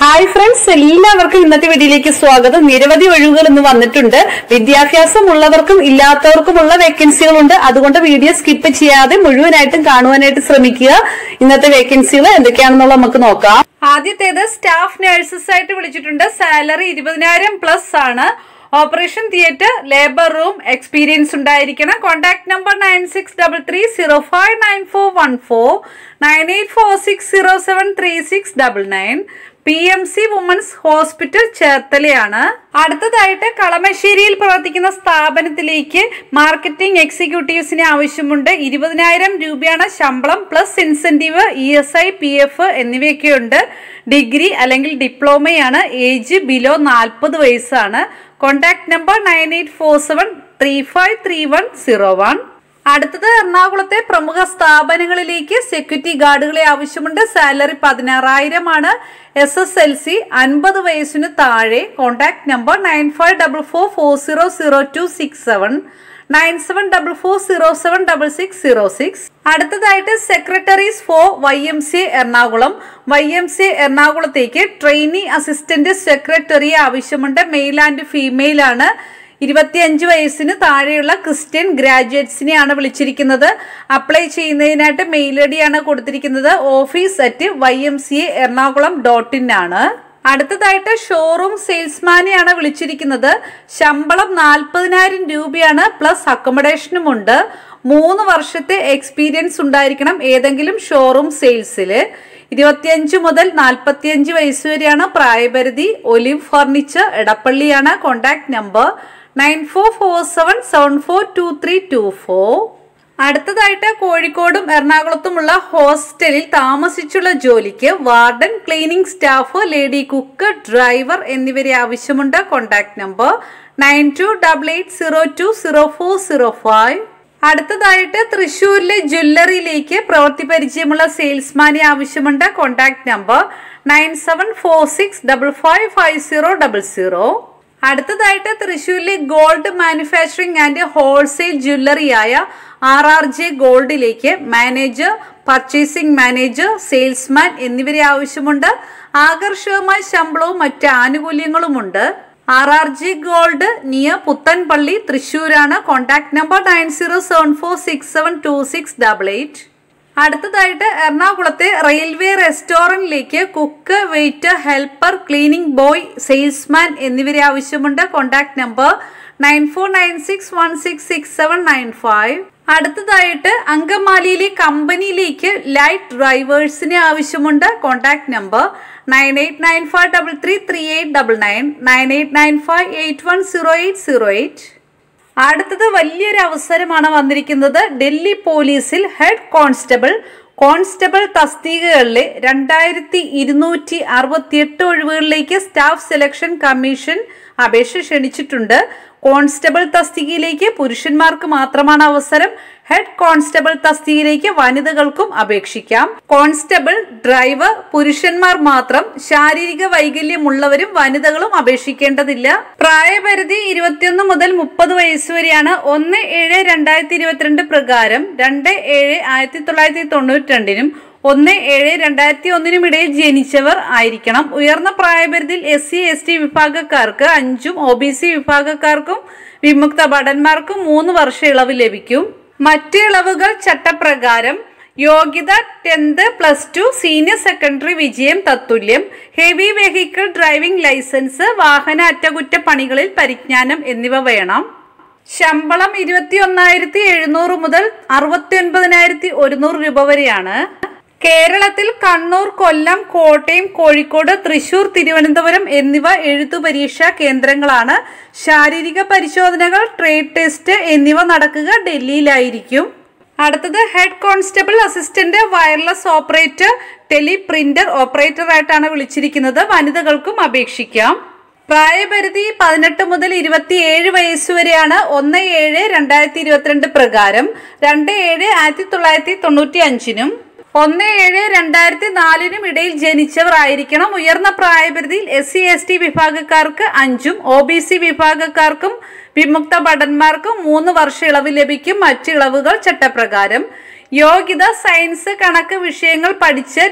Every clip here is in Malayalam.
ഹായ് ഫ്രണ്ട്സ് എല്ലാവർക്കും ഇന്നത്തെ വീഡിയോയിലേക്ക് സ്വാഗതം നിരവധി ഒഴിവുകൾ ഇന്ന് വന്നിട്ടുണ്ട് വിദ്യാഭ്യാസം ഉള്ളവർക്കും ഇല്ലാത്തവർക്കുമുള്ള വേക്കൻസികളുണ്ട് അതുകൊണ്ട് വീഡിയോ സ്കിപ്പ് ചെയ്യാതെ മുഴുവനായിട്ടും കാണുവാനായിട്ട് ശ്രമിക്കുക ഇന്നത്തെ വേക്കൻസികൾ എന്തൊക്കെയാണെന്നുള്ള നമുക്ക് നോക്കാം ആദ്യത്തേത് സ്റ്റാഫ് നഴ്സസ് ആയിട്ട് വിളിച്ചിട്ടുണ്ട് സാലറി ഇരുപതിനായിരം പ്ലസ് ആണ് operation theatre labour room experience ഉണ്ടായിരിക്കണം contact number nine six double three zero five nine four one four nine eight four six zero seven three six double nine P M C women's hospital ചേർത്തലയാണ് അടുത്തതായിട്ട് കളമശ്ശേരിയിൽ പ്രവർത്തിക്കുന്ന സ്ഥാപനത്തിലേക്ക് മാർക്കറ്റിംഗ് എക്സിക്യൂട്ടീവ്സിന് ആവശ്യമുണ്ട് ഇരുപതിനായിരം രൂപയാണ് ശമ്പളം plus incentive E S I P F എന്നിവയൊക്കെയുണ്ട് ഡിഗ്രി അല്ലെങ്കിൽ ഡിപ്ലോമയാണ് ഏജ് ബിലോ നാൽപ്പത് വയസ്സാണ് contact number nine eight four seven three five three one zero one അടുത്തത് എറണാകുളത്തെ പ്രമുഖ സ്ഥാപനങ്ങളിലേക്ക് സെക്യൂരിറ്റി ഗാർഡുകളെ ആവശ്യമുണ്ട് സാലറി പതിനാറായിരം ആണ് എസ് എസ് എൽ സി അൻപത് വയസ്സിന് താഴെ contact number nine five double four four zero zero two six seven nine seven double four zero seven double six zero six അടുത്തതായിട്ട് secretaries for Y M C Ernakulam Y M C എറണാകുളത്തേക്ക് ട്രെയിനി അസിസ്റ്റന്റ് സെക്രട്ടറി ആവശ്യമുണ്ട് മെയിൽ ആൻഡ് ഫീമെയിൽ ആണ് ഇരുപത്തിയഞ്ച് വയസ്സിന് താഴെയുള്ള ക്രിസ്ത്യൻ ഗ്രാജുവേറ്റ്സിനെയാണ് വിളിച്ചിരിക്കുന്നത് അപ്ലൈ ചെയ്യുന്നതിനായിട്ട് മെയിൽ ഐ ഡിയാണ് കൊടുത്തിരിക്കുന്നത് office at Y M C A Ernakulam dot in ആണ് അടുത്തതായിട്ട് ഷോറൂം സെയിൽസ്മാനെയാണ് വിളിച്ചിരിക്കുന്നത് ശമ്പളം നാൽപ്പതിനായിരം രൂപയാണ് പ്ലസ് അക്കോമഡേഷനും ഉണ്ട് മൂന്ന് വർഷത്തെ എക്സ്പീരിയൻസ് ഉണ്ടായിരിക്കണം ഏതെങ്കിലും ഷോറൂം സെയിൽസിൽ ഇരുപത്തിയഞ്ച് മുതൽ നാൽപ്പത്തിയഞ്ച് വയസ്സ് വരെയാണ് പ്രായപരിധി ഒലിവ് ഫർണിച്ചർ എടപ്പള്ളിയാണ് contact number nine four four seven seven four two three two four അടുത്തതായിട്ട് കോഴിക്കോടും എറണാകുളത്തുമുള്ള ഹോസ്റ്റലിൽ താമസിച്ചുള്ള ജോലിക്ക് warden cleaning staff lady cook driver എന്നിവരെ ആവശ്യമുണ്ട് contact number nine two double eight zero two zero four zero five അടുത്തതായിട്ട് തൃശ്ശൂരിലെ ജ്വല്ലറിയിലേക്ക് പ്രവൃത്തി പരിചയമുള്ള സെയിൽസ്മാനെ ആവശ്യമുണ്ട് contact number nine seven four six double five five zero double zero അടുത്തതായിട്ട് തൃശ്ശൂരിലെ gold manufacturing and wholesale ജ്വല്ലറിയായ R R J ഗോൾഡിലേക്ക് മാനേജർ പർച്ചേസിംഗ് മാനേജർ സെയിൽസ്മാൻ എന്നിവരെ ആവശ്യമുണ്ട് ആകർഷകമായ ശമ്പളവും മറ്റ് ആനുകൂല്യങ്ങളുമുണ്ട് R R G gold near Puthanpally തൃശ്ശൂരാണ് contact number nine zero seven four six seven two six double eight അടുത്തതായിട്ട് എറണാകുളത്തെ റെയിൽവേ റെസ്റ്റോറൻറ്റിലേക്ക് cook waiter helper cleaning boy salesman എന്നിവരെ ആവശ്യമുണ്ട് contact number nine four nine six one six six seven nine five അടുത്തതായിട്ട് അങ്കമാലിയിലെ കമ്പനിയിലേക്ക് ലൈറ്റ് ഡ്രൈവേഴ്സിന് ആവശ്യമുണ്ട് contact number nine eight nine five double three three eight double nine nine eight nine five eight one zero eight zero eight അടുത്തത് വലിയൊരു അവസരമാണ് വന്നിരിക്കുന്നത് ഡൽഹി പോലീസിൽ ഹെഡ് കോൺസ്റ്റബിൾ കോൺസ്റ്റബിൾ തസ്തികകളിലെ രണ്ടായിരത്തി ഇരുന്നൂറ്റി അറുപത്തി എട്ട് ഒഴിവുകളിലേക്ക് സ്റ്റാഫ് സെലക്ഷൻ കമ്മീഷൻ അപേക്ഷ ക്ഷണിച്ചിട്ടുണ്ട് കോൺസ്റ്റബിൾ തസ്തികയിലേക്ക് പുരുഷന്മാർക്ക് മാത്രമാണ് അവസരം ഹെഡ് കോൺസ്റ്റബിൾ തസ്തികയിലേക്ക് വനിതകൾക്കും അപേക്ഷിക്കാം കോൺസ്റ്റബിൾ ഡ്രൈവർ പുരുഷന്മാർ മാത്രം ശാരീരിക വൈകല്യമുള്ളവരും വനിതകളും അപേക്ഷിക്കേണ്ടതില്ല പ്രായപരിധി ഇരുപത്തിയൊന്ന് മുതൽ മുപ്പത് വയസ്സ് വരെയാണ് ഒന്ന് ഏഴ് രണ്ടായിരത്തി ഇരുപത്തിരണ്ട് പ്രകാരം രണ്ട് ഏഴ് ആയിരത്തി തൊള്ളായിരത്തി തൊണ്ണൂറ്റി രണ്ടിനും ഒന്ന് ഏഴ് രണ്ടായിരത്തി ഒന്നിനും ഇടയിൽ ജനിച്ചവർ ആയിരിക്കണം ഉയർന്ന പ്രായപരിധിയിൽ എസ് സി എസ് ടി വിഭാഗക്കാർക്ക് അഞ്ചും ഒ ബി സി വിഭാഗക്കാർക്കും വിമുക്ത ഭടന്മാർക്കും മൂന്ന് വർഷ ഇളവ് ലഭിക്കും മറ്റ് ഇളവുകൾ ചട്ടപ്രകാരം യോഗ്യത tenth plus two senior secondary വിജയം തത്തുല്യം ഹെവി വെഹിക്കിൾ ഡ്രൈവിംഗ് ലൈസൻസ് വാഹന അറ്റകുറ്റപ്പണികളിൽ പരിജ്ഞാനം എന്നിവ വേണം ശമ്പളം ഇരുപത്തി ഒന്നായിരത്തി എഴുന്നൂറ് മുതൽ അറുപത്തി ഒൻപതിനായിരത്തി ഒരുന്നൂറ് രൂപ വരെയാണ് കേരളത്തിൽ കണ്ണൂർ കൊല്ലം കോട്ടയം കോഴിക്കോട് തൃശൂർ തിരുവനന്തപുരം എന്നിവ എഴുത്തു പരീക്ഷാ കേന്ദ്രങ്ങളാണ് ശാരീരിക പരിശോധനകൾ ട്രേഡ് ടെസ്റ്റ് എന്നിവ നടക്കുക ഡൽഹിയിലായിരിക്കും അടുത്തത് head constable assistant wireless operator teleprinter operator ആയിട്ടാണ് വിളിച്ചിരിക്കുന്നത് വനിതകൾക്കും അപേക്ഷിക്കാം പ്രായപരിധി പതിനെട്ട് മുതൽ ഇരുപത്തിയേഴ് വയസ്സ് വരെയാണ് ഒന്ന് ഏഴ് രണ്ടായിരത്തി ഇരുപത്തിരണ്ട് പ്രകാരം രണ്ട് ഏഴ് ആയിരത്തി തൊള്ളായിരത്തി തൊണ്ണൂറ്റി അഞ്ചിനും ഒന്ന് ഏഴ് രണ്ടായിരത്തി നാലിനും ഇടയിൽ ജനിച്ചവർ ആയിരിക്കണം ഉയർന്ന പ്രായപരിധിയിൽ എസ് സി എസ് ടി വിഭാഗക്കാർക്ക് അഞ്ചും ഒ ബി സി വിഭാഗക്കാർക്കും വിമുക്ത ഭടന്മാർക്കും മൂന്ന് വർഷ ഇളവ് ലഭിക്കും മറ്റ് ഇളവുകൾ ചട്ടപ്രകാരം യോഗ്യത സയൻസ് കണക്ക് വിഷയങ്ങൾ പഠിച്ച്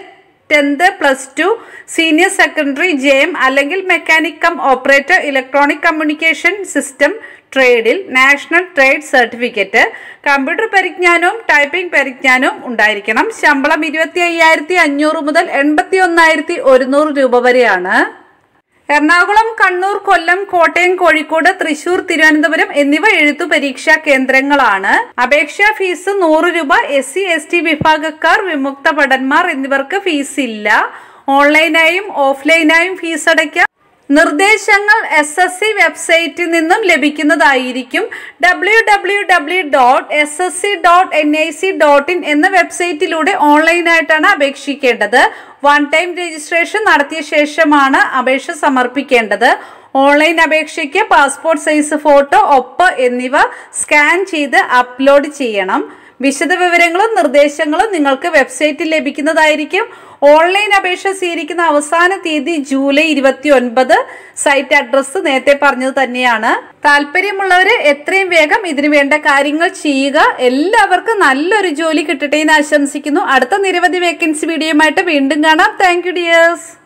tenth plus two senior secondary J M അല്ലെങ്കിൽ mechanic cum operator electronic communication system ട്രേഡിൽ നാഷണൽ ട്രേഡ് സർട്ടിഫിക്കറ്റ് കമ്പ്യൂട്ടർ പരിജ്ഞാനവും ടൈപ്പിംഗ് പരിജ്ഞാനവും ഉണ്ടായിരിക്കണം ശമ്പളം ഇരുപത്തി അയ്യായിരത്തി അഞ്ഞൂറ് മുതൽ എൺപത്തി ഒന്നായിരത്തി ഒരുന്നൂറ് രൂപ വരെയാണ് എറണാകുളം കണ്ണൂർ കൊല്ലം കോട്ടയം കോഴിക്കോട് തൃശൂർ തിരുവനന്തപുരം എന്നിവ എഴുത്തു പരീക്ഷാ കേന്ദ്രങ്ങളാണ് അപേക്ഷാ ഫീസ് നൂറ് രൂപ എസ് സി എസ് ടി വിഭാഗക്കാർ വിമുക്ത ഭടന്മാർ എന്നിവർക്ക് ഫീസ് ഇല്ല ഓൺലൈനായും ഓഫ്ലൈനായും ഫീസ് അടയ്ക്കാം നിർദ്ദേശങ്ങൾ എസ് എസ് സി വെബ്സൈറ്റിൽ നിന്നും ലഭിക്കുന്നതായിരിക്കും W W W dot S S C dot N I C dot in എന്ന വെബ്സൈറ്റിലൂടെ ഓൺലൈനായിട്ടാണ് അപേക്ഷിക്കേണ്ടത് വൺ ടൈം രജിസ്ട്രേഷൻ നടത്തിയ ശേഷമാണ് അപേക്ഷ സമർപ്പിക്കേണ്ടത് ഓൺലൈൻ അപേക്ഷയ്ക്ക് പാസ്പോർട്ട് സൈസ് ഫോട്ടോ ഒപ്പ് എന്നിവ സ്കാൻ ചെയ്ത് അപ്ലോഡ് ചെയ്യണം വിശദവിവരങ്ങളും നിർദ്ദേശങ്ങളും നിങ്ങൾക്ക് വെബ്സൈറ്റിൽ ലഭിക്കുന്നതായിരിക്കും ഓൺലൈൻ അപേക്ഷ സ്വീകരിക്കുന്ന അവസാന തീയതി ജൂലൈ ഇരുപത്തി ഒൻപത് സൈറ്റ് അഡ്രസ്സ് നേരത്തെ പറഞ്ഞത് തന്നെയാണ് താല്പര്യമുള്ളവര് എത്രയും വേഗം ഇതിനു വേണ്ട കാര്യങ്ങൾ ചെയ്യുക എല്ലാവർക്കും നല്ലൊരു ജോലി കിട്ടട്ടെ എന്ന് ആശംസിക്കുന്നു അടുത്ത നിരവധി വേക്കൻസി വീഡിയോയുമായിട്ട് വീണ്ടും കാണാം താങ്ക് യു ഡിയേഴ്സ്